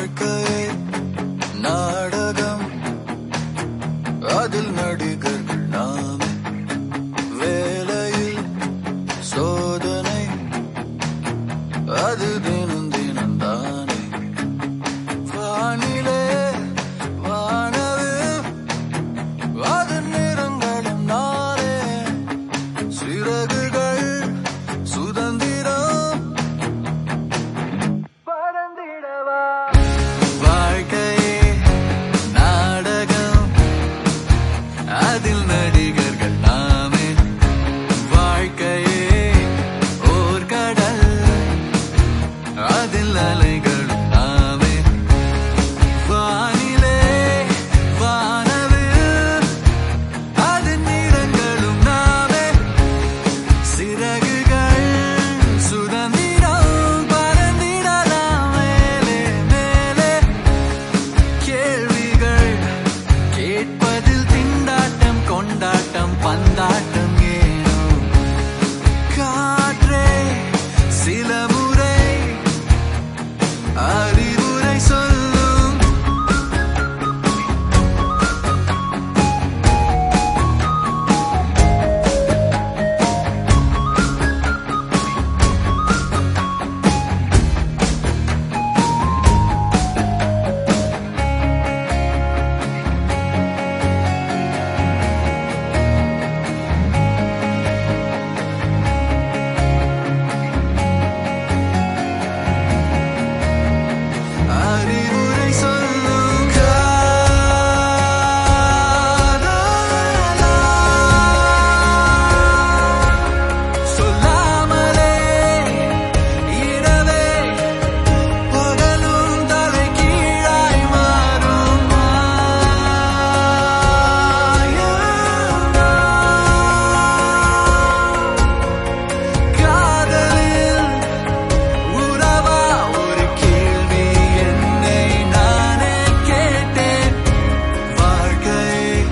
வாழ்க்கையே நாடகம் அதில் நடிகர்கள் நாமே வேலையில் சோதனை அது தினம் தினம் தானே வானிலே வானவில் அதன் நிறங்களும் நானே சிறகுகள் சுதந்திரம் பறந்திடவா வாழ்க்கையே நாடகம் அதில் நடிகர்கள் நாமே வாழ்க்கையே ஓர் கடல் அதில் அலைகளும் நாமே வானிலே வானவில் அதன் நிறங்களும் நாமே சிறகுகள் சுதந்திரம் பறந்திடலாம் மேலே மேலே கேள்விகள் கேட்பதில் திண்டாட்டம் கொண்டாட்டம் பந்தாட்டம் ஏனோ காற்றே சில முறை அறிவுரை சொல்லும் அறிவுரை சொல்லும் காதலா சொல்லாமலே இரவே பகலும் தலை கீழாய் மாறும் காதலில் உறவா ஒரு கேள்வி என்னை நானே கேட்டேன் வாழ்க்கை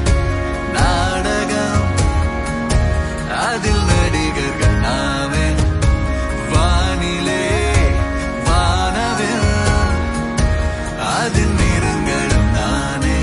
நாடகம் அதில் நடிகர்கள் நாமே வானிலே வானவில் அதில் நிறங்களும் நானே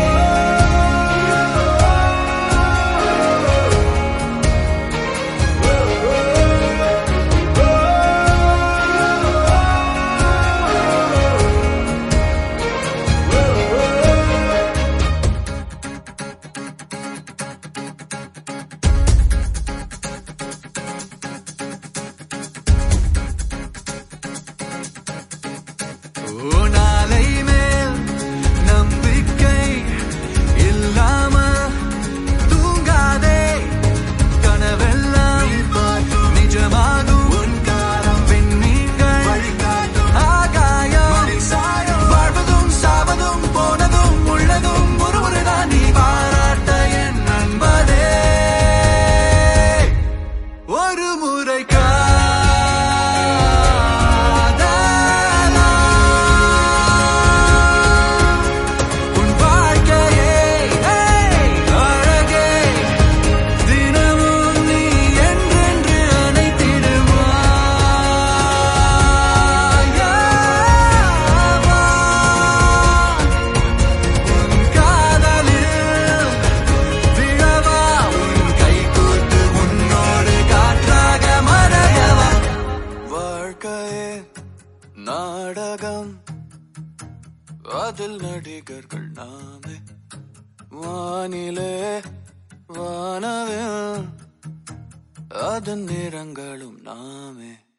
ஓ நாளை மேல் நம்பிக்கை இல்லாம தூங்காதே கனவெல்லாம் நிஜமாகும் உன் காலம் பெண்மீன்கள் வழிகாட்டும் ஆகாயம் வாழ்வதும் சாவதும் போனதும் உள்ளதும் ஒரு முறைதான் நீ பாராட்ட என் நண்பனே ஒரு முறை காதலா உன் வாழ்க்கையே அழகே தினமும் நீ என்றென்று அணைத்திடுவாய் உன் காதலில் விழவா உன் கைகூட்டு உன்னோடு காற்றாக மறையவா வாழ்க்கையே நாடகம் அதில் நடிகர்கள் நாமே வானிலே வானவில் அதன் நிறங்களும் நாமே